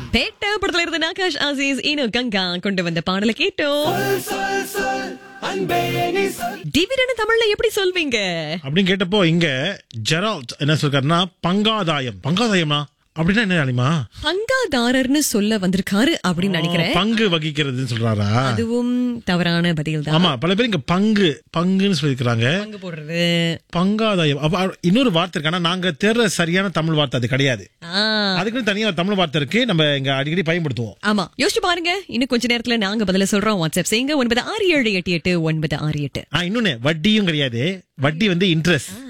பேட்ட படத்துல இருந்து நாகாஷ் ஆசிஸ் இனு கங்கா கொண்டு வந்த பாடலை கேட்டோம் டிவிடன் தமிழ்ல எப்படி சொல்வீங்க அப்படின்னு கேட்டப்போ இங்க ஜெரால்ட் என்ன சொல்றாருன்னா பங்காதாயம் பங்காதாயமா அப்படின்னா என்ன அனிமா பங்காதாரர்னு சொல்ல வந்திருக்காரு அப்படின்னு நினைக்கிறேன் பங்கு வகிக்கிறதுன்னு சொல்றாரா அதுவும் தவறான பதில் தான் ஆமா பல பேர் இங்க பங்கு பங்குன்னு சொல்லியிருக்கிறாங்க பங்கு போடுறது பங்காதாயம் அப்ப இன்னொரு வார்த்தை இருக்கு ஆனா நாங்க தேர்ற சரியான தமிழ் வார்த்தை அது கிடையாது ஆ, அதுக்குன்னு தனியா ஒரு தமிழ் வார்த்தை இருக்கு நம்ம இங்க அடிக்கடி பயன்படுத்துவோம் ஆமா யோசிச்சு பாருங்க இன்னும் கொஞ்ச நேரத்துல நாங்க பதில சொல்றோம் வாட்ஸ்அப் செய்யுங்க ஒன்பது ஆறு ஏழு எட்டு எட்டு ஒன்பது ஆறு எட்டு ஆ இன்னொன்னு வட்டியும் கிடையாது வட்டி வந்து இன்ட்ரெஸ்ட்